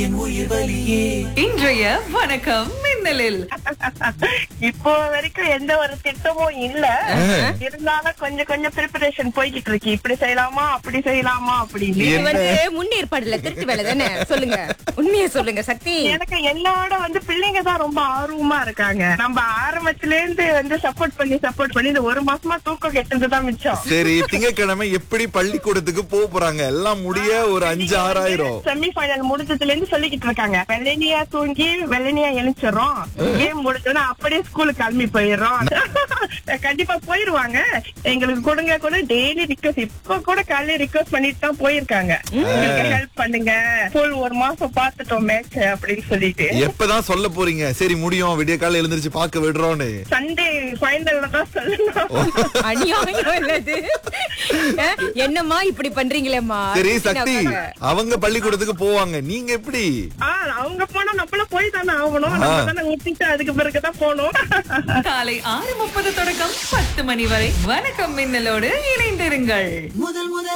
இன்றைய வணக்கம் மின்னலில் இப்போ வரைக்கும் எந்த ஒரு திட்டமும் இல்ல இருந்தாலும் கொஞ்சம் கொஞ்சம் ப்ரிப்பரேஷன் போய்கிட்டு இருக்கு இப்படி செய்யலாமா அப்படி செய்யலாமா அப்படின்னு இது வந்து முன்னேற்பாடுல திருட்டு வேலை தானே சொல்லுங்க உண்மையை சொல்லுங்க சக்தி எனக்கு என்னோட வந்து பிள்ளைங்க தான் ரொம்ப ஆர்வமா இருக்காங்க நம்ம ஆரம்பத்துல இருந்து வந்து சப்போர்ட் பண்ணி சப்போர்ட் பண்ணி இந்த ஒரு மாசமா தூக்கம் கெட்டது தான் மிச்சம் சரி திங்கட்கிழமை எப்படி பள்ளிக்கூடத்துக்கு போக போறாங்க எல்லாம் முடிய ஒரு அஞ்சு ஆறாயிரம் செமி ஃபைனல் முடிஞ்சதுல இருந்து சொல்லிக்கிட்டு இருக்காங்க வெள்ளனியா தூங்கி வெள்ளனியா எழுச்சிடுறோம் கேம் முடிஞ்சோன்னா அப்படியே ஸ்கூலுக்கு கிளம்பி போயிடுறோம் கண்டிப்பா போயிருவாங்க எங்களுக்கு கொடுங்க கூட டெய்லி ரிக்வஸ்ட் இப்ப கூட காலையில ரிக்வஸ்ட் பண்ணிட்டு தான் போயிருக்காங்க ஹெல்ப் பண்ணுங்க ஃபுல் ஒரு மாசம் பாத்துட்டோம் மேட்ச் அப்படின்னு சொல்லிட்டு எப்பதான் சொல்ல போறீங்க சரி முடியும் விடிய காலையில எழுந்திருச்சு பார்க்க விடுறோம்னு சண்டே ஃபைனல்ல தான் சொல்லணும் அநியாயம் இல்லது அஹ், என்னம்மா இப்படி பண்றீங்களேம்மா சரி சக்தி அவங்க பள்ளிக்கூடத்துக்கு போவாங்க நீங்க எப்படி ஆஹ் அவங்க போனா நம்மளும் போய் தானே ஆகணும் நம்ம தானே ஊத்திட்டு அதுக்கு பிறகுதான் போகணும் காலை ஆறு முப்பது தொடக்கம் பத்து மணி வரை வணக்கம் மின்னலோடு இணைந்திருங்கள்